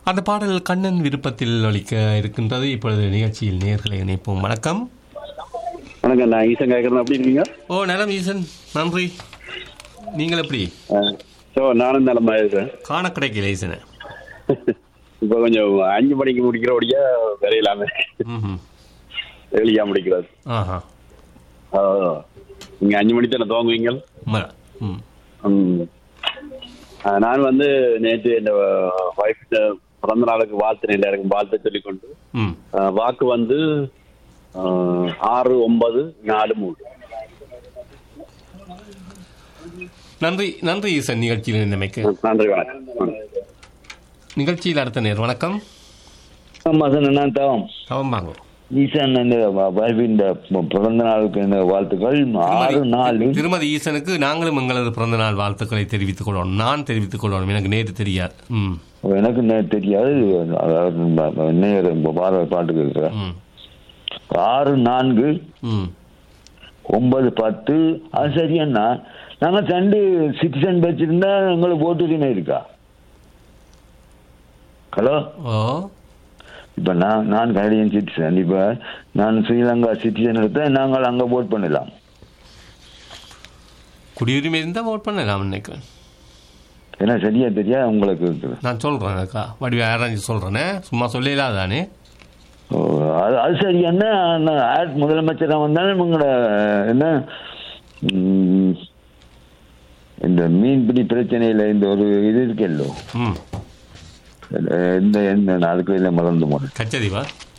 அந்த பாடல் கண்ணன் விருப்பத்தில் ஒலிக்க இருக்கின்றது இப்பொழுது நிகழ்ச்சியில் நேர்களை இணைப்போம் வணக்கம் வணக்கம் நான் ஈசன் கேட்குறேன் எப்படி இருக்கீங்க ஓ நலம் ஈசன் நன்றி நீங்கள் எப்படி ஸோ நானும் நிலமா இருக்கிறேன் காண கிடைக்கல ஈசனை இப்போ கொஞ்சம் அஞ்சு மணிக்கு முடிக்கிறபடியா விரையிலாமே ம் வெளியா முடிக்கிறது ஆஹா நீங்கள் அஞ்சு மணி தானே துவங்குவீங்க ம- ம் ம். ஆ, நான் வந்து நேற்று என் ஒய்ஃப் பிறந்த நாளுக்கு வாழ்த்து எல்லாருக்கும் வாழ்த்து சொல்லிக்கொண்டு ம் ஆ, வாக்கு வந்து ஆ, ஆறு ஒன்பது நாலு மூணு நன்றி நன்றி ஈசன் நிகழ்ச்சியில் இருந்தமைக்கு நன்றி வணக்கம் ம். நிகழ்ச்சியில் அடுத்த நேர் வணக்கம் ஆமா சார் நான் தவம் தவம் வாங்க ஈசான் இந்த வைஃபின் பிறந்த நாளுக்கு இந்த வாழ்த்துக்கள் ஆறு நாலு திருமதி ஈசனுக்கு நாங்களும் எங்களது பிறந்த நாள் வாழ்த்துக்களை தெரிவித்துக் கொள்ளணும் நான் தெரிவித்துக் கொள்ளணும் எனக்கு நேற்று தெரியாது ம் எனக்கு நே- தெரியாது அதாவது நேர் பாரத பாட்டு கேட்கிறேன் ம் ஆறு நான்கு ம் ஒன்பது பத்து அது சரியண்ணா நாங்க சண்டு சிட்டிசன் வச்சிருந்தா எங்களுக்கு ஓட்டுரிமை இருக்கா ஹலோ ஓ இப்ப நான் நான் கனடியன் சிட்டிசன் இப்ப நான் ஸ்ரீலங்கா சிட்டிசன் எடுத்தா நாங்கள் அங்க ஓட் பண்ணலாம் குடியுரிமை இருந்தால் ஓட் பண்ணலாம் நினைக்கிறேன் ஏன்னா சரியா தெரியா உங்களுக்கு இருக்குது நான் சொல்கிறேன் அக்கா வடிவ ஆராய்ச்சி சொல்கிறேனே சும்மா சொல்லலாம் தானே ஓ, அது அது சரி என்ன நான் ஆட் முதலமைச்சராக வந்தாலும் உங்களோட என்ன ம், இந்த மீன்பிடி பிரச்சனையில இந்த ஒரு இது இருக்கல்லோ ம் இந்த இந்த நாளுக்கு இல்லை மறந்து போனேன் கச்சதீவா